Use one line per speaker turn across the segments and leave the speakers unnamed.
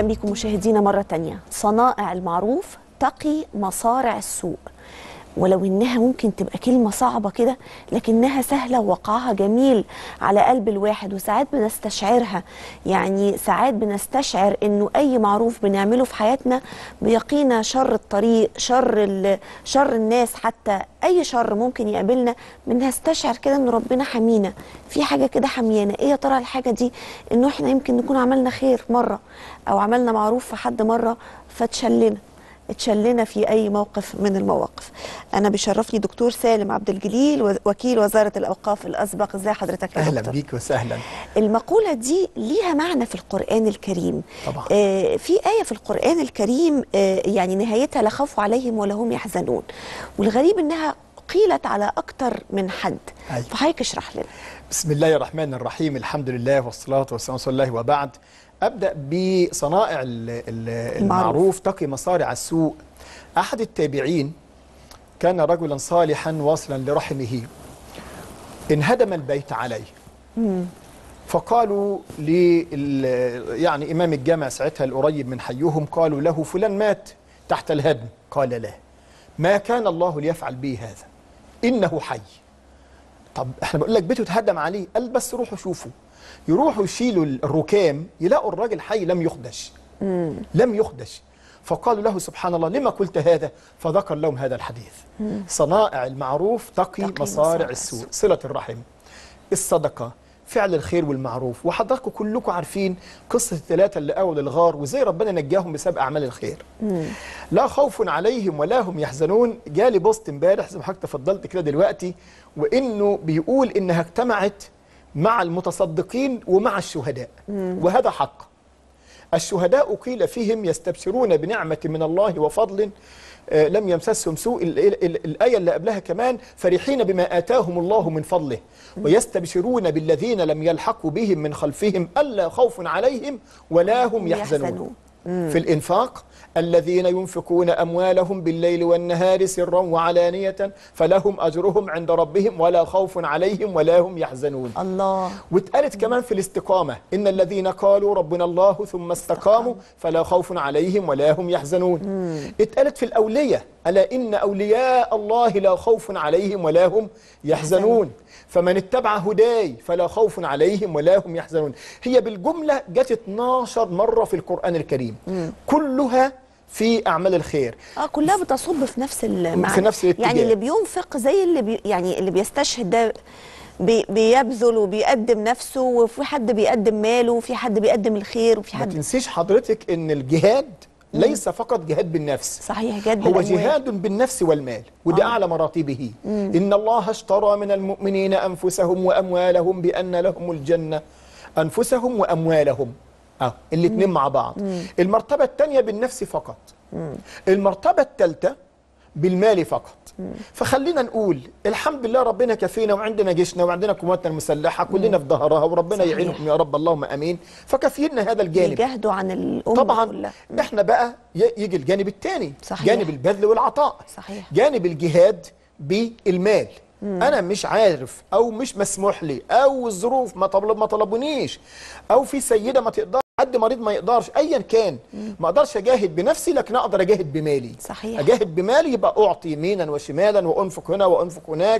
بكم مشاهدينا مرة تانية صنائع المعروف تقي مصارع السوء ولو انها ممكن تبقى كلمة صعبة كده لكنها سهلة ووقعها جميل على قلب الواحد وساعات بنستشعرها يعني ساعات بنستشعر انه اي معروف بنعمله في حياتنا بيقينا شر الطريق شر ال- شر الناس حتى اي شر ممكن يقابلنا بنستشعر كده ان ربنا حمينا في حاجة كده حميانا ايه يا ترى الحاجة دي انه احنا يمكن نكون عملنا خير مرة او عملنا معروف في حد مرة فتشلنا اتشلنا في اي موقف من المواقف انا بيشرفني دكتور سالم عبد الجليل و- وكيل وزاره الاوقاف الاسبق ازي حضرتك يا
اهلا
دكتور
بيك وسهلا
المقوله دي ليها معنى في القران الكريم
طبعا.
آه في ايه في القران الكريم آه يعني نهايتها لا خوف عليهم ولا هم يحزنون والغريب انها قيلت على اكتر من حد
أيوة.
فحضرتك اشرح لنا
بسم الله الرحمن الرحيم الحمد لله والصلاة والسلام على رسول الله وبعد أبدأ بصنائع ال- ال- المعروف تقي مصارع السوء أحد التابعين كان رجلا صالحا واصلا لرحمه انهدم البيت عليه فقالوا لل يعني إمام الجامع ساعتها القريب من حيهم قالوا له فلان مات تحت الهدم قال لا ما كان الله ليفعل به هذا إنه حي طب احنا بقول لك بيته اتهدم عليه قال بس روحوا شوفوا يروحوا يشيلوا الركام يلاقوا الراجل حي لم يخدش لم يخدش فقالوا له سبحان الله لما قلت هذا فذكر لهم هذا الحديث صنائع المعروف تقي,
تقي
مصارع
مصارع
السوء صلة الرحم الصدقة فعل الخير والمعروف وحضراتكم كلكم عارفين قصة الثلاثة اللي أول الغار وزي ربنا نجاهم بسبب أعمال الخير لا خوف عليهم ولا هم يحزنون جالي بوست امبارح زي ما حضرتك تفضلت كده دلوقتي وإنه بيقول إنها اجتمعت مع المتصدقين ومع الشهداء وهذا حق الشهداء قيل فيهم يستبشرون بنعمة من الله وفضل آه، لم يمسسهم سوء ال- ال- ال- الآية اللي قبلها كمان فرحين بما آتاهم الله من فضله ويستبشرون بالذين لم يلحقوا بهم من خلفهم ألا خوف عليهم ولا هم يحزنون
يحزنون.
في الإنفاق الذين ينفقون أموالهم بالليل والنهار سرا وعلانية فلهم أجرهم عند ربهم ولا خوف عليهم ولا هم يحزنون
الله
واتقالت كمان في الاستقامة إن الذين قالوا ربنا الله ثم استقاموا فلا خوف عليهم ولا هم يحزنون اتقالت في الأولية ألا إن أولياء الله لا خوف عليهم ولا هم يحزنون فمن اتبع هداي فلا خوف عليهم ولا هم يحزنون هي بالجملة جت 12 مرة في القرآن الكريم كلها في أعمال الخير
اه كلها بتصب في نفس المعنى
في نفس الاتجاه.
يعني اللي بينفق زي اللي بي يعني اللي بيستشهد ده بي بيبذل وبيقدم نفسه وفي حد بيقدم ماله وفي حد بيقدم الخير وفي
ما
حد
تنسيش حضرتك إن الجهاد ليس فقط جهاد بالنفس
صحيح جد
هو
بالأموال.
جهاد بالنفس والمال وده
آه.
أعلى مراتبه إن الله اشترى من المؤمنين أنفسهم وأموالهم بأن لهم الجنة أنفسهم وأموالهم اه الاثنين مع بعض المرتبة الثانية بالنفس فقط المرتبة الثالثة بالمال فقط فخلينا نقول الحمد لله ربنا كفينا وعندنا جيشنا وعندنا قواتنا المسلحة كلنا في ظهرها وربنا
صحيح.
يعينهم يا رب اللهم امين فكفينا هذا الجانب
بيجاهدوا عن الأمة
طبعا
كلها
احنا بقى ي- يجي الجانب الثاني
صحيح.
جانب البذل والعطاء
صحيح.
جانب الجهاد بالمال انا مش عارف او مش مسموح لي او الظروف ما طلب ما طلبونيش او في سيده ما تقدر حد مريض ما يقدرش ايا كان ما اقدرش اجاهد بنفسي لكن اقدر اجاهد بمالي
صحيح.
اجاهد بمالي يبقى اعطي يمينا وشمالا وانفق هنا وانفق هناك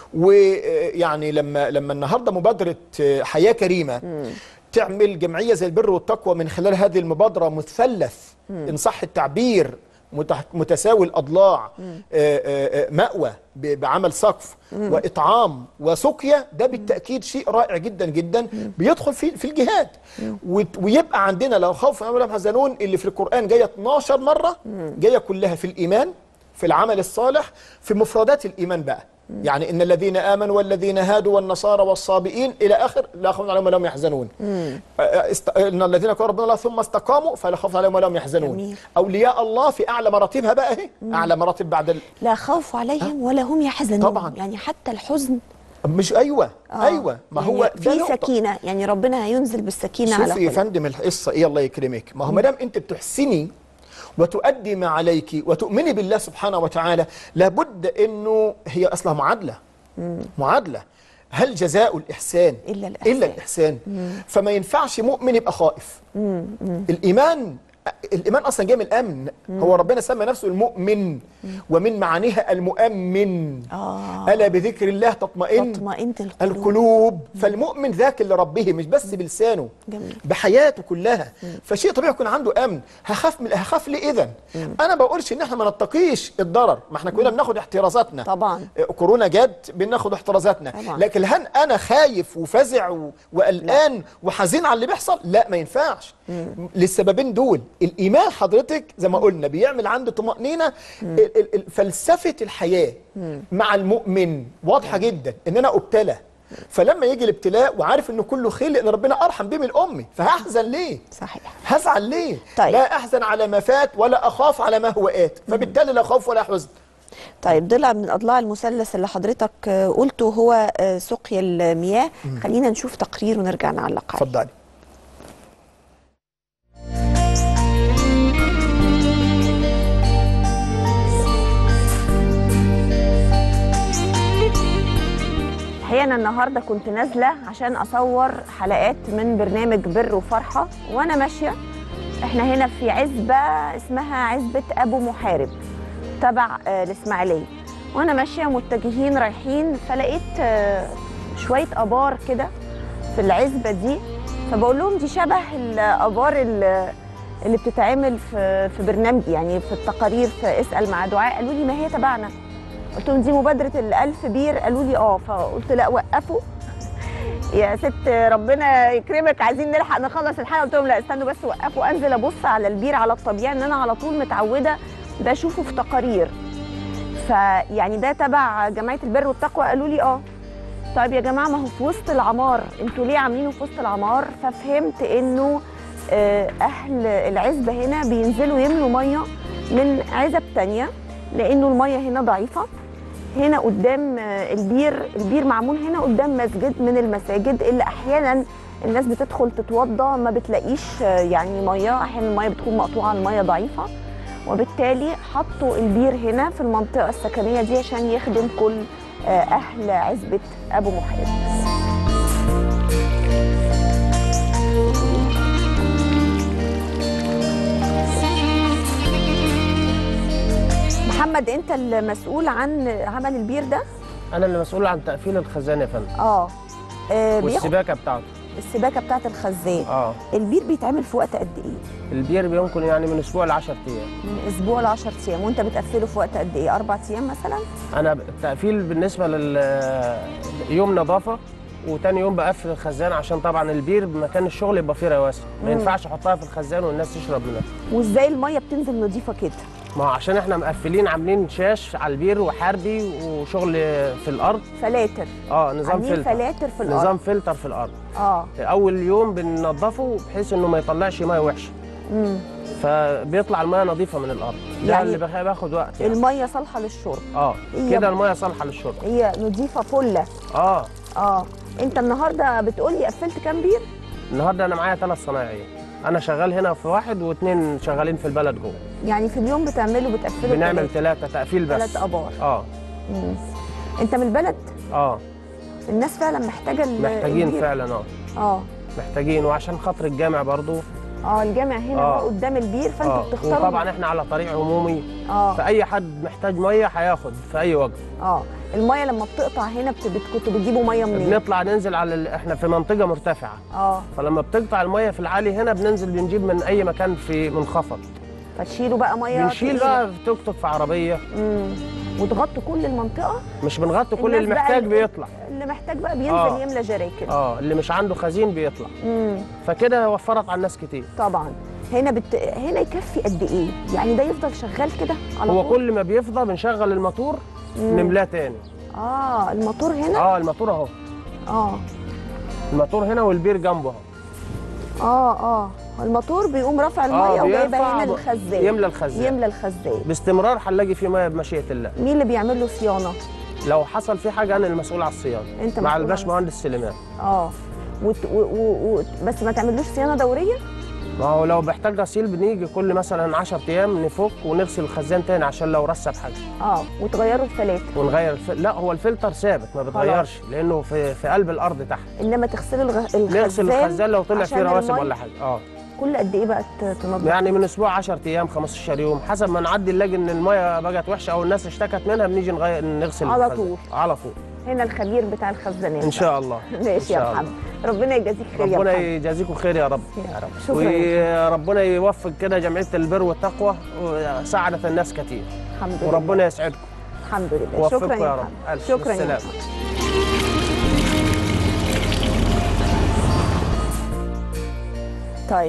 ويعني لما لما النهارده مبادره آه، حياه كريمه تعمل جمعيه زي البر والتقوى من خلال هذه المبادره مثلث ان صح التعبير مت- متساوي الاضلاع آه، آه، آه، مأوى ب- بعمل سقف واطعام وسقيا ده بالتاكيد شيء رائع جدا جدا بيدخل في في الجهاد وت- ويبقى عندنا لو خوف ولا هم يحزنون اللي في القران جايه 12 مره جايه كلها في الايمان في العمل الصالح في مفردات الايمان بقى يعني ان الذين امنوا والذين هادوا والنصارى والصابئين الى اخر لا خوف عليهم ولا هم يحزنون آه، است... ان الذين قالوا ربنا الله ثم استقاموا فلا خوف عليهم ولا هم يحزنون
جميل.
اولياء الله في اعلى مراتبها بقى اهي اعلى مراتب بعد ال...
لا خوف عليهم ولا هم يحزنون
طبعاً.
يعني حتى الحزن
مش ايوه
آه.
ايوه ما
يعني
هو ده
في
نقطة.
سكينه يعني ربنا هينزل بالسكينه على
شوفي يا
كل
فندم القصه ايه الله يكرمك ما هو ما دام انت بتحسني وتؤدي ما عليك وتؤمني بالله سبحانه وتعالى لابد انه هي اصلها معادله معادله هل جزاء الاحسان
إلا الإحسان.
الا الاحسان فما ينفعش مؤمن يبقى خائف الايمان الايمان اصلا جاي من الامن هو ربنا سمى نفسه المؤمن ومن معانيها المؤمن
اه
الا بذكر الله تطمئن
تطمئن القلوب
القلوب فالمؤمن ذاك لربه مش بس بلسانه
جميل.
بحياته كلها فشيء طبيعي يكون عنده امن هخاف من هخاف ليه اذا انا بقولش ان احنا ما نتقيش الضرر ما احنا كلنا بناخد احترازاتنا
طبعا.
كورونا جت بناخد احترازاتنا
طبعا.
لكن هل انا خايف وفزع و- وقلقان وحزين على اللي بيحصل لا ما ينفعش للسببين دول الايمان حضرتك زي ما قلنا بيعمل عنده طمانينه ال- ال- ال- فلسفه الحياه مع المؤمن واضحه جدا ان انا ابتلى فلما يجي الابتلاء وعارف انه كله خير لان ربنا ارحم بيه من امي فهحزن ليه
صحيح
هزعل ليه
طيب.
لا احزن على ما فات ولا اخاف على ما هو ات فبالتالي لا خوف ولا حزن
طيب ضلع من اضلاع المثلث اللي حضرتك آه، قلته هو آه، سقيا المياه خلينا نشوف تقرير ونرجع نعلق عليه
اتفضلي
الحقيقه انا النهارده كنت نازله عشان اصور حلقات من برنامج بر وفرحه وانا ماشيه احنا هنا في عزبه اسمها عزبه ابو محارب تبع آه، الاسماعيليه وانا ماشيه متجهين رايحين فلقيت آه، شويه ابار كده في العزبه دي فبقول لهم دي شبه الابار ال- اللي بتتعمل في في برنامج يعني في التقارير في اسال مع دعاء قالوا لي ما هي تبعنا قلت لهم دي مبادره الألف بير قالوا لي اه فقلت لا وقفوا يا ست ربنا يكرمك عايزين نلحق نخلص الحلقه قلت لهم لا استنوا بس وقفوا انزل ابص على البير على الطبيعه ان انا على طول متعوده ده اشوفه في تقارير فيعني ده تبع جمعيه البر والتقوى قالوا لي اه طيب يا جماعه ما هو في وسط العمار انتوا ليه عاملينه في وسط العمار ففهمت انه آه، اهل العزبه هنا بينزلوا يملوا ميه من عزب تانية لانه الميه هنا ضعيفه هنا قدام آه، البير البير معمول هنا قدام مسجد من المساجد اللي احيانا الناس بتدخل تتوضى ما بتلاقيش آه، يعني ميه احيانا الميه بتكون مقطوعه الميه ضعيفه وبالتالي حطوا البير هنا في المنطقه السكنيه دي عشان يخدم كل آه، اهل عزبه ابو محارب محمد انت المسؤول عن عمل البير ده
انا اللي مسؤول عن تقفيل الخزان يا فندم
اه آه، بياخد
والسباكه بتاعته
السباكه بتاعه الخزان
اه
البير بيتعمل في وقت قد ايه
البير بيمكن يعني من اسبوع ل 10 ايام
من اسبوع ل 10 ايام وانت بتقفله في وقت قد ايه اربع ايام مثلا
انا التقفيل بالنسبه لل يوم نظافه وتاني يوم بقفل الخزان عشان طبعا البير بمكان الشغل يبقى فيه رواسب ما ينفعش احطها في الخزان والناس تشرب منها
وازاي الميه بتنزل نظيفه كده
ما هو عشان احنا مقفلين عاملين شاش على البير وحربي وشغل في الارض
فلاتر
اه نظام
عاملين
فلتر
فلاتر في الارض
نظام فلتر في الارض
اه
اول يوم بننضفه بحيث انه ما يطلعش ميه وحشه
امم
فبيطلع الميه نظيفه من الارض ده
يعني
اللي بخ- باخد وقت يعني.
الميه صالحه للشرب
اه
هي-
كده الميه صالحه للشرب
هي نظيفه فله
اه
اه انت النهارده بتقولي قفلت كام بير
النهارده انا معايا ثلاث صنايعيه انا شغال هنا في واحد واثنين شغالين في البلد جوه
يعني في اليوم بتعملوا بتقفلوا
بنعمل ثلاثه تقفيل بس
ثلاث ابار
اه
مم. انت من البلد
اه
الناس فعلا محتاجه ال-
محتاجين
البير.
فعلا اه
اه
محتاجين وعشان خاطر الجامع برضو
اه الجامع هنا
آه.
هو قدام البير فانتوا
اه
بتختاروا
وطبعا احنا على طريق عمومي
اه
فاي حد محتاج ميه هياخد في اي وقت
اه الميه لما بتقطع هنا بت... بت... كنتوا بتجيبوا ميه منين؟
بنطلع ننزل على ال... احنا في منطقه مرتفعه
اه
فلما بتقطع الميه في العالي هنا بننزل بنجيب من اي مكان في منخفض
فتشيلوا بقى ميه
بنشيل بقى في توك توك في عربيه
امم وتغطوا كل المنطقه
مش بنغطي كل
الناس
اللي
بقى
محتاج
اللي-
بيطلع
اللي محتاج بقى بينزل
آه.
يملى جراكن
اه اللي مش عنده خزين بيطلع
امم
فكده وفرت على الناس كتير
طبعا هنا بت... هنا يكفي قد ايه؟ يعني ده يفضل شغال كده على
هو
طول؟
كل ما بيفضى بنشغل الموتور
مم.
نملاه تاني
اه الموتور هنا
اه الموتور اهو
اه
الموتور هنا والبير جنبه اهو
اه اه الموتور بيقوم رافع الميه وجايبها
بيرفع
هنا
ب-
للخزان
يملى الخزان
يملى الخزان
باستمرار هنلاقي فيه ميه بمشيئه الله
مين اللي بيعمل له صيانه؟
لو حصل فيه حاجه انا المسؤول على الصيانه
انت
مع
مسؤول
الباشمهندس سليمان
اه وت... و... و... و... بس ما تعملوش صيانه دوريه؟
ما هو لو بيحتاج غسيل بنيجي كل مثلا 10 ايام نفك ونغسل الخزان تاني عشان لو رسب حاجه
اه وتغيروا الفلاتر
ونغير الف... لا هو الفلتر ثابت ما بيتغيرش لانه في في قلب الارض تحت
انما تغسلوا الغ... الخزان
نغسل الخزان لو طلع
عشان
فيه رواسب
المية.
ولا حاجه اه
كل قد ايه بقى ت- تنظف
يعني من اسبوع 10 ايام 15 يوم حسب ما نعدي نلاقي ان الميه بقت وحشه او الناس اشتكت منها بنيجي نغير نغسل
على
الخزان.
طول.
على طول
هنا الخبير بتاع الخزانات
ان شاء الله
ماشي
إن
يا
شاء الله.
محمد ربنا يجازيك خير يا
ربنا
محمد
يجازيكم خير يا رب
يا رب شكرا يا
وربنا يوفق كده جمعيه البر والتقوى وساعدت الناس كتير
الحمد لله
وربنا يسعدكم
الحمد لله
ووفقكم
شكرا
يا
يا
رب.
محمد
ألف
شكرا يا
بالسلامة.
محمد طيب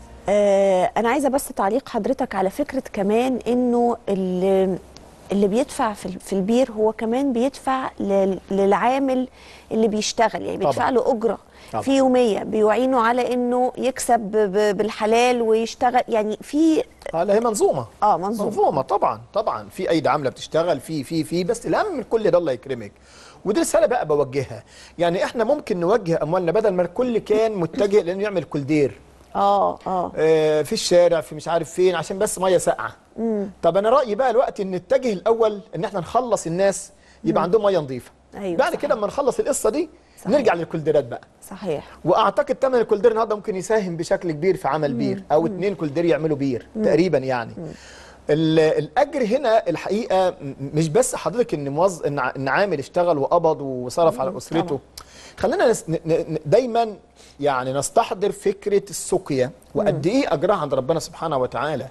آه انا عايزه بس تعليق حضرتك على فكره كمان انه اللي اللي بيدفع في ال- في البير هو كمان بيدفع لل- للعامل اللي بيشتغل يعني بيدفع
طبعاً.
له اجره
طبعاً.
في يوميه بيعينه على انه يكسب ب- ب- بالحلال ويشتغل يعني في
اه لا هي منظومه
اه منظومه
منظومه طبعا طبعا في ايدي عامله بتشتغل في في في بس الاهم من كل ده الله يكرمك ودي رساله بقى بوجهها يعني احنا ممكن نوجه اموالنا بدل ما الكل كان متجه لانه يعمل كولدير
اه اه
آه، في الشارع في مش عارف فين عشان بس ميه ساقعه طب انا رايي بقى الوقت ان نتجه الاول ان احنا نخلص الناس يبقى عندهم ميه نظيفه
أيوة،
بعد
صحيح.
كده اما نخلص القصه دي
صحيح.
نرجع للكولديرات بقى
صحيح
واعتقد ثمن الكولدير النهارده ممكن يساهم بشكل كبير في عمل بير او اتنين كولدير يعملوا بير تقريبا يعني ال- الاجر هنا الحقيقه م- مش بس حضرتك ان موظف ان ع- إن عامل اشتغل وقبض وصرف على اسرته
طبعا.
خلينا نس... ن... ن... دايما يعني نستحضر فكره السقيا وقد ايه اجرها عند ربنا سبحانه وتعالى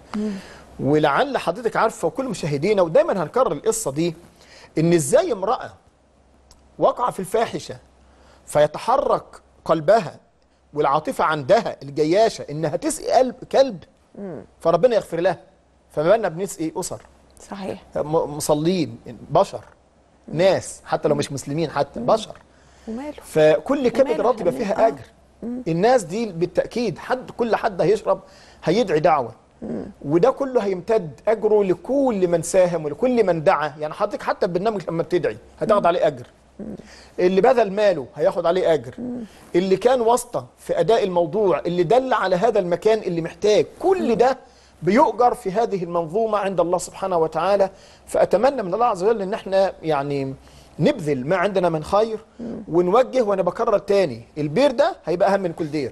ولعل حضرتك عارفه وكل مشاهدينا ودايما هنكرر القصه دي ان ازاي امراه وقع في الفاحشه فيتحرك قلبها والعاطفه عندها الجياشه انها تسقي قلب كلب فربنا يغفر لها فما بالنا بنسقي اسر
صحيح
م- مصلين بشر ناس حتى لو مش مسلمين حتى بشر
وماله
فكل كبد
وماله
رطب يبقى
حبيبي؟
فيها
آه.
اجر الناس دي بالتاكيد حد كل حد هيشرب هيدعي دعوه وده كله هيمتد اجره لكل من ساهم ولكل من دعا يعني حضرتك حتى البرنامج لما بتدعي هتاخد عليه اجر اللي بذل ماله هياخد عليه اجر اللي كان واسطه في اداء الموضوع اللي دل على هذا المكان اللي محتاج كل ده بيؤجر في هذه المنظومه عند الله سبحانه وتعالى فاتمنى من الله عز وجل ان احنا يعني نبذل ما عندنا من خير ونوجه وانا بكرر تاني البير ده هيبقى اهم من كل دير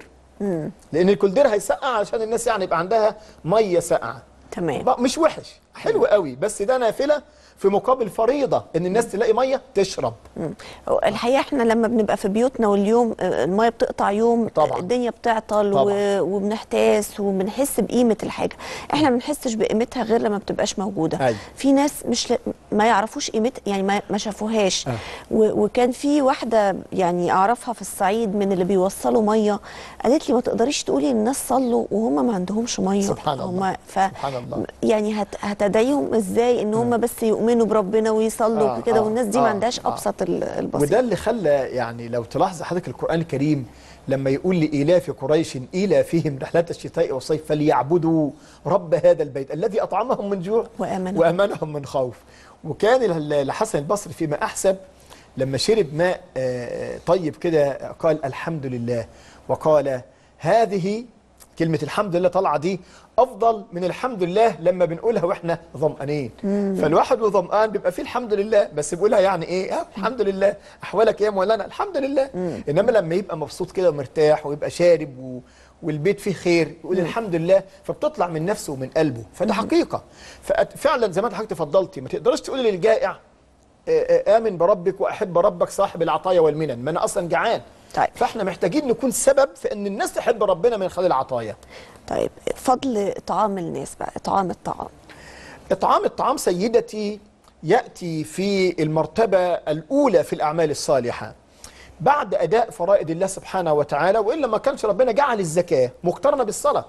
لان الكل دير هيسقع علشان الناس يعني يبقى عندها ميه ساقعه
تمام
بقى مش وحش حلو قوي بس ده نافله في مقابل فريضه ان الناس تلاقي ميه تشرب
مم. الحقيقه احنا لما بنبقى في بيوتنا واليوم آه، الميه بتقطع يوم
طبعاً.
الدنيا بتعطل
طبعاً.
و- وبنحتاس وبنحس بقيمه الحاجه احنا ما بنحسش بقيمتها غير لما بتبقاش موجوده
أيوة.
في ناس مش ل... ما يعرفوش قيمتها يعني ما, ما شافوهاش
آه.
و... وكان في واحده يعني اعرفها في الصعيد من اللي بيوصلوا ميه قالت لي ما تقدريش تقولي الناس صلوا وهم ما عندهمش ميه
سبحان الله.
هم ف...
سبحان الله.
يعني هت... هتدعيهم ازاي ان هم بس يؤمنوا بربنا ويصلوا
آه،
وكده
آه،
والناس دي ما
آه،
عندهاش
آه.
ابسط ال- البسيط
وده اللي خلى يعني لو تلاحظ حضرتك القرآن الكريم لما يقول لإيلاف قريش إيلافهم رحلة الشتاء والصيف فليعبدوا رب هذا البيت الذي أطعمهم من جوع
وآمنهم.
وأمنهم من خوف وكان ال- الحسن البصري فيما أحسب لما شرب ماء آه، طيب كده قال الحمد لله وقال هذه كلمة الحمد لله طالعة دي أفضل من الحمد لله لما بنقولها وإحنا ظمأنين فالواحد وظمآن بيبقى فيه الحمد لله بس بيقولها يعني إيه آه الحمد لله أحوالك إيه يا مولانا الحمد لله إنما لما يبقى مبسوط كده ومرتاح ويبقى شارب و... والبيت فيه خير يقول الحمد لله فبتطلع من نفسه ومن قلبه فده حقيقة ففعلا زي ما انت حضرتك تفضلتي ما تقدرش تقول للجائع آه، آه، آمن بربك وأحب ربك صاحب العطايا والمنن ما أنا أصلا جعان
طيب.
فاحنا محتاجين نكون سبب في ان الناس تحب ربنا من خلال العطايا
طيب فضل طعام الناس بقى طعام الطعام
اطعام الطعام سيدتي ياتي في المرتبه الاولى في الاعمال الصالحه بعد اداء فرائض الله سبحانه وتعالى والا ما كانش ربنا جعل الزكاه مقترنه بالصلاه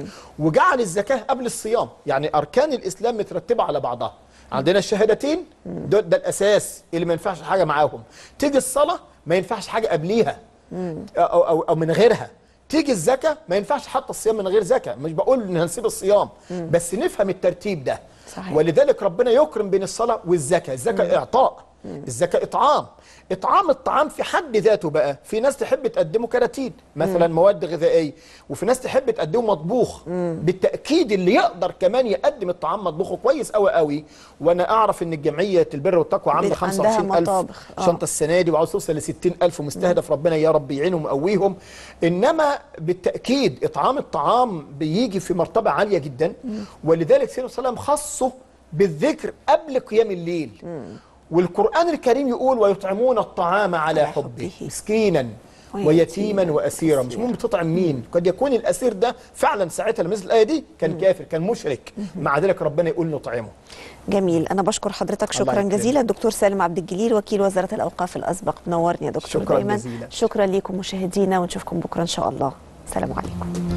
وجعل الزكاه قبل الصيام يعني اركان الاسلام مترتبه على بعضها عندنا الشهادتين ده, ده الاساس اللي ما ينفعش حاجه معاهم تيجي الصلاه ما ينفعش حاجه قبليها أو, أو, او من غيرها تيجي الزكاه ما ينفعش حتى الصيام من غير زكاه مش بقول ان هنسيب الصيام بس نفهم الترتيب ده
صحيح.
ولذلك ربنا يكرم بين الصلاه والزكاه الزكاه اعطاء الزكاه اطعام اطعام الطعام في حد ذاته بقى في ناس تحب تقدمه كراتين مثلا مواد غذائيه وفي ناس تحب تقدمه مطبوخ بالتاكيد اللي يقدر كمان يقدم الطعام مطبوخه كويس قوي قوي وانا اعرف ان الجمعيه البر والتقوى عامله
عندها
25000
مطابخ. آه.
شنطه السنه دي وعاوز توصل ل 60000 ومستهدف ربنا يا رب يعينهم ويقويهم انما بالتاكيد اطعام الطعام بيجي في مرتبه عاليه جدا ولذلك سيدنا صلى الله عليه وسلم خصه بالذكر قبل قيام الليل والقران الكريم يقول ويطعمون الطعام على
على
حبه
حبه.
مسكينا
ويتيما
ويتيما واسيرا مش
وأسيرا.
مهم بتطعم مين قد يكون الاسير ده فعلا ساعتها لما نزل الايه دي كان كافر كان مشرك مع ذلك ربنا يقول نطعمه
جميل انا بشكر حضرتك
الله
شكرا
يكرمك.
جزيلا الدكتور سالم عبد الجليل وكيل وزاره الاوقاف الاسبق منورني يا دكتور
شكراً
دايما
جزيلاً.
شكرا ليكم مشاهدينا ونشوفكم بكره ان شاء الله سلام عليكم